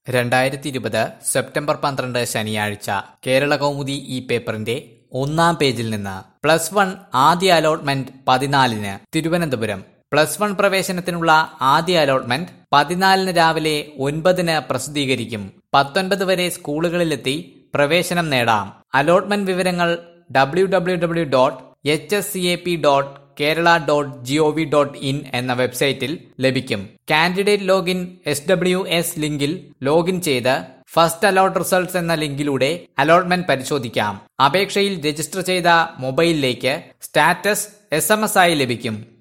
രണ്ടായിരത്തി ഇരുപത് സെപ്റ്റംബർ പന്ത്രണ്ട് ശനിയാഴ്ച കേരള കൗമുദി ഈ പേപ്പറിന്റെ ഒന്നാം പേജിൽ നിന്ന് പ്ലസ് വൺ ആദ്യ അലോട്ട്മെന്റ് പതിനാലിന് തിരുവനന്തപുരം പ്ലസ് വൺ പ്രവേശനത്തിനുള്ള ആദ്യ അലോട്ട്മെന്റ് പതിനാലിന് രാവിലെ ഒൻപതിന് പ്രസിദ്ധീകരിക്കും പത്തൊൻപത് വരെ സ്കൂളുകളിലെത്തി പ്രവേശനം നേടാം അലോട്ട്മെന്റ് വിവരങ്ങൾ W W W dot H S C A P dot Kerala dot G O V dot in എന്ന വെബ്സൈറ്റിൽ ലഭിക്കും candidate login S W S ലിങ്കിൽ ലോഗിൻ ചെയ്ത് ഫസ്റ്റ് അലോട്ട് റിസൾട്ട്സ് എന്ന ലിങ്കിലൂടെ അലോട്ട്മെന്റ് പരിശോധിക്കാം അപേക്ഷയിൽ രജിസ്റ്റർ ചെയ്ത മൊബൈലിലേക്ക് സ്റ്റാറ്റസ് എസ് എം എസ് ആയി ലഭിക്കും